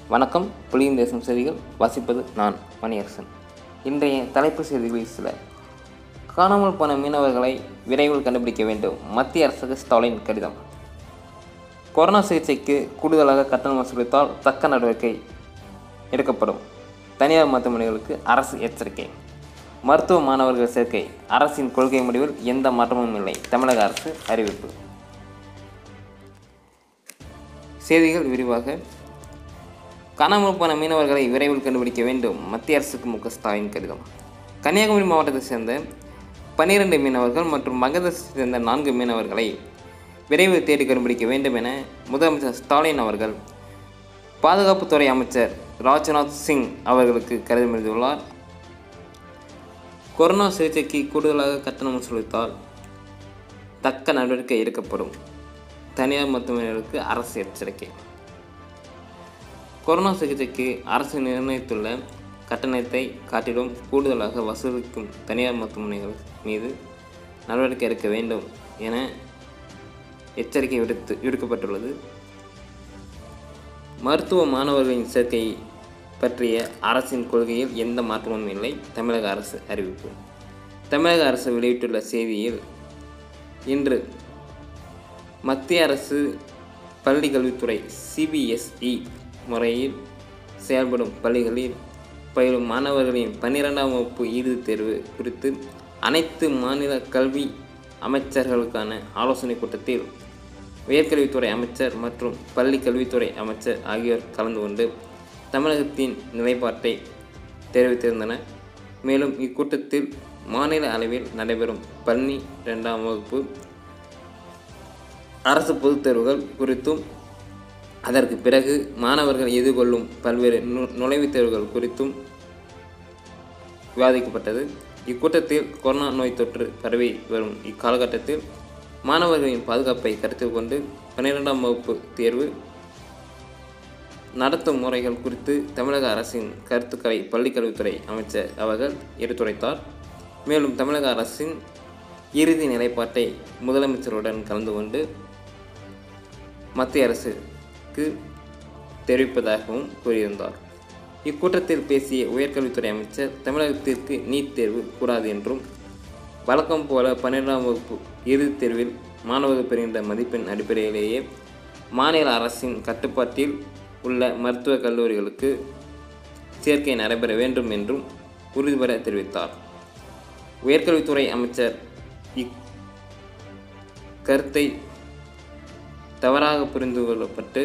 வணக்கம் புலியின் தேசம் செய்திகள் வாசிப்பது நான் மணியரசன் இன்றைய தலைப்பு செய்திகளில் சில காணாமல் போன மீனவர்களை விரைவில் கண்டுபிடிக்க வேண்டும் மத்திய அரசுக்கு ஸ்டாலின் கடிதம் கொரோனா சிகிச்சைக்கு கூடுதலாக கட்டணம் வசூலித்தால் தக்க நடவடிக்கை எடுக்கப்படும் தனியார் மருத்துவமனைகளுக்கு அரசு எச்சரிக்கை மருத்துவ மாணவர்கள் சேர்க்கை அரசின் கொள்கை முடிவில் எந்த மாற்றமும் இல்லை தமிழக அரசு அறிவிப்பு செய்திகள் விரிவாக காணாமல் போன மீனவர்களை விரைவில் கண்டுபிடிக்க வேண்டும் மத்திய அரசுக்கு மு க ஸ்டாலின் கடிதம் கன்னியாகுமரி மாவட்டத்தைச் சேர்ந்த பன்னிரண்டு மீனவர்கள் மற்றும் மகதத்தை சேர்ந்த நான்கு மீனவர்களை விரைவில் தேடி கண்டுபிடிக்க வேண்டும் என முதலமைச்சர் ஸ்டாலின் அவர்கள் பாதுகாப்புத்துறை அமைச்சர் ராஜ்நாத் சிங் அவர்களுக்கு கடிதம் எழுதியுள்ளார் கொரோனா சிகிச்சைக்கு கூடுதலாக கட்டணம் வசூலித்தால் தக்க நடவடிக்கை எடுக்கப்படும் தனியார் மருத்துவமனைகளுக்கு அரசு எச்சரிக்கை கொரோனா சிகிச்சைக்கு அரசு நிர்ணயித்துள்ள கட்டணத்தை காட்டிலும் கூடுதலாக வசூலிக்கும் தனியார் மருத்துவமனைகள் மீது நடவடிக்கை எடுக்க வேண்டும் என எச்சரிக்கை விடுத்து விடுக்கப்பட்டுள்ளது மருத்துவ மாணவர்களின் சேர்க்கை பற்றிய அரசின் கொள்கையில் எந்த மாற்றமும் இல்லை தமிழக அரசு அறிவிப்பு தமிழக அரசு வெளியிட்டுள்ள செய்தியில் இன்று மத்திய அரசு பள்ளி கல்வித்துறை சிபிஎஸ்இ முறையில் செயல்படும் பள்ளிகளில் பயிலும் மாணவர்களின் பன்னிரெண்டாம் வகுப்பு இறுதித் தேர்வு குறித்து அனைத்து மாநில கல்வி அமைச்சர்களுக்கான ஆலோசனை கூட்டத்தில் உயர்கல்வித்துறை அமைச்சர் மற்றும் பள்ளி கல்வித்துறை அமைச்சர் ஆகியோர் கலந்து கொண்டு தமிழகத்தின் நிலைப்பாட்டை தெரிவித்திருந்தனர் மேலும் இக்கூட்டத்தில் மாநில அளவில் நடைபெறும் பள்ளி இரண்டாம் வகுப்பு அரசு பொதுத் தேர்வுகள் குறித்தும் அதற்கு பிறகு மாணவர்கள் எதிர்கொள்ளும் பல்வேறு நு நுழைவுத் தேர்வுகள் குறித்தும் விவாதிக்கப்பட்டது இக்கூட்டத்தில் கொரோனா நோய் தொற்று பரவி வரும் இக்காலகட்டத்தில் மாணவர்களின் பாதுகாப்பை கருத்தில் கொண்டு பன்னிரெண்டாம் வகுப்பு தேர்வு நடத்தும் முறைகள் குறித்து தமிழக அரசின் கருத்துக்களை பள்ளிக்கல்வித்துறை அமைச்சர் அவர்கள் எடுத்துரைத்தார் மேலும் தமிழக அரசின் இறுதி நிலைப்பாட்டை முதலமைச்சருடன் கலந்து கொண்டு மத்திய அரசுக்கு தெரிவிப்பதாகவும் கூறியிருந்தார் இக்கூட்டத்தில் பேசிய உயர்கல்வித்துறை அமைச்சர் தமிழகத்திற்கு நீட் தேர்வு கூடாது என்றும் வழக்கம் போல பன்னிரெண்டாம் வகுப்பு இறுதித் தேர்வில் மாணவர்கள் பெறுகின்ற மதிப்பெண் அடிப்படையிலேயே மாநில அரசின் கட்டுப்பாட்டில் உள்ள மருத்துவக் கல்லூரிகளுக்கு சேர்க்கை நடைபெற வேண்டும் என்றும் உறுதிபட தெரிவித்தார் உயர்கல்வித்துறை அமைச்சர் இக்கருத்தை தவறாக புரிந்து கொள்ளப்பட்டு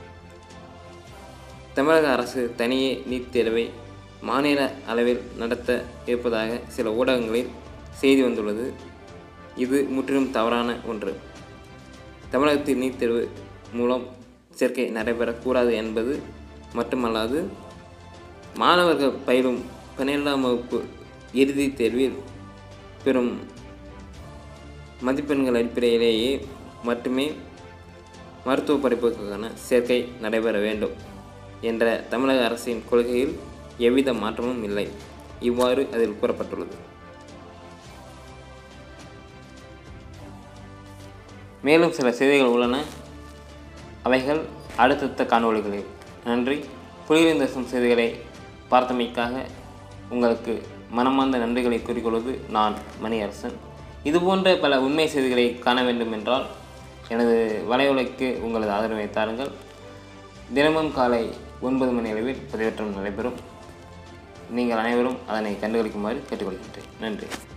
தமிழக அரசு தனியே நீட் தேர்வை மாநில அளவில் நடத்த இருப்பதாக சில ஊடகங்களில் செய்தி வந்துள்ளது இது முற்றிலும் தவறான ஒன்று தமிழகத்தில் நீட் தேர்வு மூலம் சேர்க்கை நடைபெறக்கூடாது என்பது மட்டுமல்லாது மாணவர்கள் பயிலும் பன்னிரெண்டாம் வகுப்பு இறுதித் தேர்வில் பெறும் மதிப்பெண்கள் அடிப்படையிலேயே மட்டுமே மருத்துவ படிப்புக்கான சேர்க்கை நடைபெற வேண்டும் என்ற தமிழக அரசின் கொள்கையில் எவ்வித மாற்றமும் இல்லை இவ்வாறு அதில் கூறப்பட்டுள்ளது மேலும் சில செய்திகள் உள்ளன அவைகள் அடுத்தடுத்த காணொளிகளில் நன்றி புலிகளின் தேசம் செய்திகளை பார்த்தமைக்காக உங்களுக்கு மனமார்ந்த நன்றிகளை கூறிக்கொள்வது நான் மணியரசன் இதுபோன்ற பல உண்மை செய்திகளை காண வேண்டும் என்றால் எனது வலையுலைக்கு உங்களது ஆதரவை தாருங்கள் தினமும் காலை ஒன்பது மணி அளவில் பதிவேற்றம் நடைபெறும் நீங்கள் அனைவரும் அதனை கண்டுகளிக்குமாறு கேட்டுக்கொள்கின்றேன் நன்றி